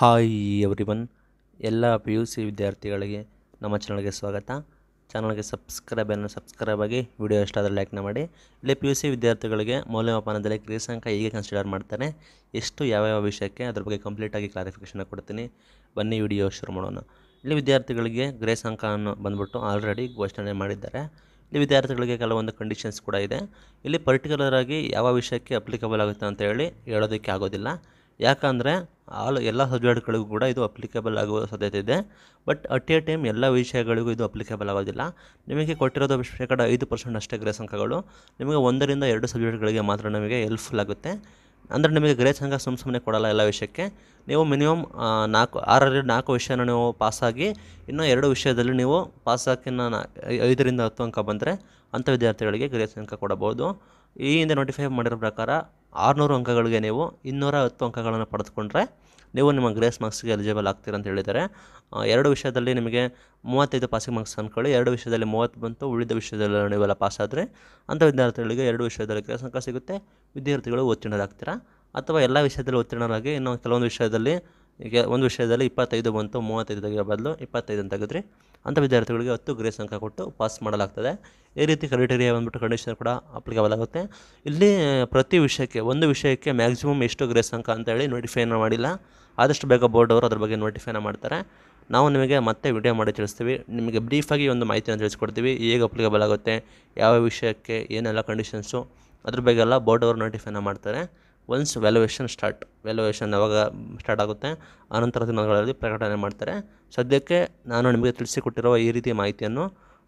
hi everyone ಎಲ್ಲ P U C ವಿದ್ಯಾರ್ಥಿಗಳಿಗೆ ನಮ್ಮ ಚಾನಲ್ಗೆ ಸ್ವಾಗತ ಚಾನಲ್ಗೆ ಸಬ್ಸ್ಕ್ರೈಬನ್ನು ಸಬ್ಸ್ಕ್ರೈಬ್ ಆಗಿ ವಿಡಿಯೋ ಇಷ್ಟ ಆದರೆ ಲೈಕ್ನ ಮಾಡಿ ಇಲ್ಲಿ ಪಿ ಯು ಸಿ ವಿದ್ಯಾರ್ಥಿಗಳಿಗೆ ಮೌಲ್ಯಮಾಪನದಲ್ಲಿ ಕ್ರಿಯಾಸಂಕ ಹೇಗೆ ಕನ್ಸಿಡರ್ ಮಾಡ್ತಾನೆ ಎಷ್ಟು ಯಾವ್ಯಾವ ವಿಷಯಕ್ಕೆ ಅದ್ರ ಬಗ್ಗೆ ಕಂಪ್ಲೀಟಾಗಿ ಕ್ಲಾರಿಫಿಕೇಷನ್ ಕೊಡ್ತೀನಿ ಬನ್ನಿ ವಿಡಿಯೋ ಶುರು ಮಾಡೋಣ ಇಲ್ಲಿ ವಿದ್ಯಾರ್ಥಿಗಳಿಗೆ ಗ್ರೇಸ್ ಅಂಕ ಅನ್ನೋ ಬಂದ್ಬಿಟ್ಟು ಆಲ್ರೆಡಿ ಘೋಷಣೆ ಮಾಡಿದ್ದಾರೆ ಇಲ್ಲಿ ವಿದ್ಯಾರ್ಥಿಗಳಿಗೆ ಕೆಲವೊಂದು ಕಂಡೀಷನ್ಸ್ ಕೂಡ ಇದೆ ಇಲ್ಲಿ ಪರ್ಟಿಕ್ಯುಲರ್ ಆಗಿ ಯಾವ ವಿಷಯಕ್ಕೆ ಅಪ್ಲಿಕಬಲ್ ಆಗುತ್ತೆ ಅಂತ ಹೇಳಿ ಹೇಳೋದಕ್ಕೆ ಆಗೋದಿಲ್ಲ ಯಾಕಂದರೆ ಆಲ್ ಎಲ್ಲ ಸಬ್ಜೆಕ್ಟ್ಗಳಿಗೂ ಕೂಡ ಇದು ಅಪ್ಲಿಕೇಬಲ್ ಆಗುವ ಸಾಧ್ಯತೆ ಇದೆ ಬಟ್ ಅಟ್ ಎ ಟೈಮ್ ಎಲ್ಲ ವಿಷಯಗಳಿಗೂ ಇದು ಅಪ್ಲಿಕೇಬಲ್ ಆಗೋದಿಲ್ಲ ನಿಮಗೆ ಕೊಟ್ಟಿರೋದು ಶೇಕಡ ಐದು ಪರ್ಸೆಂಟ್ ಅಷ್ಟೇ ಗ್ರೇಸ್ ಅಂಕಗಳು ನಿಮಗೆ ಒಂದರಿಂದ ಎರಡು ಸಬ್ಜೆಕ್ಟ್ಗಳಿಗೆ ಮಾತ್ರ ನಮಗೆ ಹೆಲ್ಪ್ಫುಲ್ ಆಗುತ್ತೆ ಅಂದರೆ ನಿಮಗೆ ಗ್ರೇಸ್ ಅಂಕ ಸುಮ್ಮ ಸುಮ್ಮನೆ ಕೊಡಲ್ಲ ಎಲ್ಲ ವಿಷಯಕ್ಕೆ ನೀವು ಮಿನಿಮಮ್ ನಾಲ್ಕು ಆರರಿಂದ ನಾಲ್ಕು ವಿಷಯನ ನೀವು ಪಾಸಾಗಿ ಇನ್ನೂ ಎರಡು ವಿಷಯದಲ್ಲಿ ನೀವು ಪಾಸಾಕಿನ ನಾ- ಐ- ಐದರಿಂದ ಹತ್ತು ಅಂಕ ಬಂದರೆ ಅಂಥ ವಿದ್ಯಾರ್ಥಿಗಳಿಗೆ ಗ್ರೇಸ್ ಅಂಕ ಕೊಡಬಹುದು ಈ ಹಿಂದೆ ನೋಟಿಫೈ ಮಾಡಿರೋ ಪ್ರಕಾರ ಆರುನೂರು ಅಂಕಗಳಿಗೆ ನೀವು ಇನ್ನೂರ ಹತ್ತು ಅಂಕಗಳನ್ನು ಪಡೆದುಕೊಂಡ್ರೆ ನೀವು ನಿಮ್ಮ ಗ್ರೇಸ್ ಮಾರ್ಕ್ಸ್ಗೆ ಎಲಿಜಿಬಲ್ ಆಗ್ತೀರ ಅಂತ ಹೇಳಿದ್ದಾರೆ ಆ, ಎರಡು ವಿಷಯದಲ್ಲಿ ನಿಮಗೆ ಮೂವತ್ತೈದು ಪಾಸಿಂಗ್ ಮಾರ್ಕ್ಸ್ ಅಂದ್ಕೊಳ್ಳಿ ಎರಡು ವಿಷಯದಲ್ಲಿ ಮೂವತ್ತು ಬಂತು ಉಳಿದ ವಿಷಯದಲ್ಲಿ ನೀವೆಲ್ಲ ಪಾಸ್ ಆದರೆ ಅಂಥ ವಿದ್ಯಾರ್ಥಿಗಳಿಗೆ ಎರಡು ವಿಷಯದಲ್ಲಿ ಗ್ರೇಸ್ ಅಂಕ ಸಿಗುತ್ತೆ ವಿದ್ಯಾರ್ಥಿಗಳು ಉತ್ತೀರ್ಣರಾಗ್ತೀರಾ ಅಥವಾ ಎಲ್ಲ ವಿಷಯದಲ್ಲಿ ಉತ್ತೀರ್ಣರಾಗಿ ಇನ್ನು ಕೆಲವೊಂದು ವಿಷಯದಲ್ಲಿ ಈಗ ಒಂದು ವಿಷಯದಲ್ಲಿ ಇಪ್ಪತ್ತೈದು ಬಂತು ಮೂವತ್ತೈದು ತೆಗೆಯೋ ಬದಲು ಇಪ್ಪತ್ತೈದು ಅಂತ ತೆಗೆದ್ರಿ ಅಂಥ ವಿದ್ಯಾರ್ಥಿಗಳಿಗೆ ಹತ್ತು ಗ್ರೇಸ್ ಅಂಕ ಕೊಟ್ಟು ಪಾಸ್ ಮಾಡಲಾಗ್ತದೆ ಈ ರೀತಿ ಕ್ರೈಟೇರಿಯಾ ಬಂದ್ಬಿಟ್ಟು ಕಂಡೀಷನ್ ಕೂಡ ಅಪ್ಲಿಕಬಲ್ ಆಗುತ್ತೆ ಇಲ್ಲಿ ಪ್ರತಿ ವಿಷಯಕ್ಕೆ ಒಂದು ವಿಷಯಕ್ಕೆ ಮ್ಯಾಕ್ಸಿಮಮ್ ಎಷ್ಟು ಗ್ರೇಸ್ ಅಂಕ ಅಂತೇಳಿ ನೋಟಿಫೈನ ಮಾಡಿಲ್ಲ ಆದಷ್ಟು ಬೇಗ ಬೋರ್ಡ್ ಅವರು ಅದ್ರ ಬಗ್ಗೆ ನೋಟಿಫೈನ ಮಾಡ್ತಾರೆ ನಾವು ನಿಮಗೆ ಮತ್ತೆ ವಿಡಿಯೋ ಮಾಡಿ ತಿಳಿಸ್ತೀವಿ ನಿಮಗೆ ಬ್ರೀಫಾಗಿ ಒಂದು ಮಾಹಿತಿಯನ್ನು ತಿಳಿಸ್ಕೊಡ್ತೀವಿ ಹೇಗೆ ಅಪ್ಲಿಕಬಲ್ ಆಗುತ್ತೆ ಯಾವ ವಿಷಯಕ್ಕೆ ಏನೆಲ್ಲ ಕಂಡೀಷನ್ಸು ಅದ್ರ ಬಗ್ಗೆ ಎಲ್ಲ ಬೋರ್ಡ್ ಅವರು ನೋಟಿಫೈನ ಮಾಡ್ತಾರೆ ಒನ್ಸ್ ವ್ಯಾಲ್ಯೂಯೇಷನ್ ಸ್ಟಾರ್ಟ್ ವ್ಯಾಲ್ಯೂಯೇಷನ್ ಯಾವಾಗ ಸ್ಟಾರ್ಟ್ ಆಗುತ್ತೆ ಆನಂತರ ದಿನಗಳಲ್ಲಿ ಪ್ರಕಟಣೆ ಮಾಡ್ತಾರೆ ಸದ್ಯಕ್ಕೆ ನಾನು ನಿಮಗೆ ತಿಳಿಸಿಕೊಟ್ಟಿರುವ ಈ ರೀತಿಯ ಮಾಹಿತಿಯನ್ನು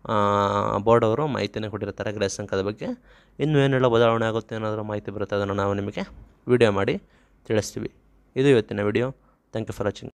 ಬೋರ್ಡ್ ಅವರು ಮಾಹಿತಿಯನ್ನು ಕೊಟ್ಟಿರ್ತಾರೆ ಗ್ರೇಸ್ ಅಂಕದ ಬಗ್ಗೆ ಇನ್ನು ಏನೆಲ್ಲ ಬದಲಾವಣೆ ಆಗುತ್ತೆ ಏನಾದರೂ ಮಾಹಿತಿ ಬರುತ್ತೆ ಅದನ್ನು ನಾವು ನಿಮಗೆ ವಿಡಿಯೋ ಮಾಡಿ ತಿಳಿಸ್ತೀವಿ ಇದು ಇವತ್ತಿನ video thank you for watching